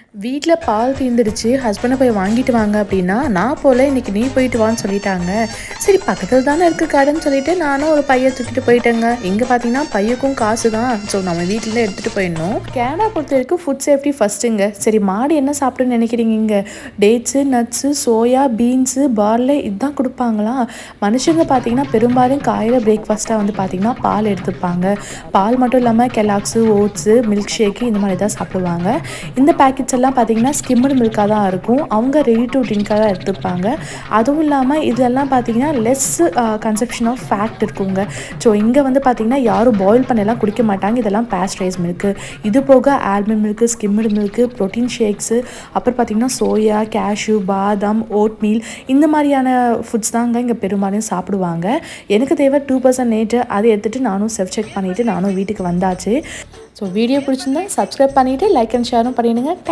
வீட்டில் பால் தீர்ந்துடுச்சு ஹஸ்பண்டை போய் வாங்கிட்டு வாங்க அப்படின்னா நான் போல இன்னைக்கு நீ போயிட்டு வான்னு சொல்லிட்டாங்க சரி பக்கத்தில் தானே இருக்கு கடைன்னு சொல்லிட்டு நானும் ஒரு பையை தூக்கிட்டு போயிட்டேங்க இங்கே பார்த்தீங்கன்னா பையக்கும் காசு தான் ஸோ நம்ம வீட்டில் எடுத்துகிட்டு போயிடணும் கேனடா பொறுத்த வரைக்கும் ஃபுட் சேஃப்டி ஃபஸ்ட்டுங்க சரி மாடு என்ன சாப்பிடுன்னு நினைக்கிறீங்க இங்கே dates nuts soya beans barley இதுதான் கொடுப்பாங்களா மனுஷங்க பார்த்தீங்கன்னா பெரும்பாலும் காலையில் பிரேக்ஃபாஸ்ட்டாக வந்து பார்த்தீங்கன்னா பால் எடுத்துப்பாங்க பால் மட்டும் இல்லாமல் கெலாக்ஸு ஓட்ஸு மில்க் ஷேக்கு இந்த மாதிரி தான் சாப்பிடுவாங்க இந்த பேக்கெட்ஸ் எல்லாம் பார்த்தீங்கன்னா ஸ்கிம்டு மில்காக தான் இருக்கும் அவங்க ரெடி டு ட்ரிங்காக தான் எடுத்துப்பாங்க அதுவும் இல்லாமல் இதெல்லாம் பார்த்தீங்கன்னா லெஸ் கன்செப்ஷன் ஆஃப் ஃபேக்ட் இருக்குங்க ஸோ இங்கே வந்து பார்த்தீங்கன்னா யாரும் பாயில் பண்ணலாம் குடிக்க மாட்டாங்க இதெல்லாம் பேஸ்ட்ரைஸ் மில்க்கு இது போக almond milk skimmed milk protein shakes அப்புறம் பார்த்தீங்கன்னா சோயா கேஷ்யூ பாதாம் ஓட் மீல் இந்த மாதிரியான ஃபுட்ஸ் தாங்க இங்கே பெரும்பாலும் சாப்பிடுவாங்க எனக்கு தேவை டூ பர்சன்ட் நேட்டு அதை எடுத்துகிட்டு நானும் செல்ஃப் செக் பண்ணிவிட்டு நானும் வீட்டுக்கு வந்தாச்சு ஸோ வீடியோ பிடிச்சிருந்தா சப்ஸ்கிரைப் பண்ணிவிட்டு லைக் அண்ட் ஷேரும் பண்ணிவிடுங்க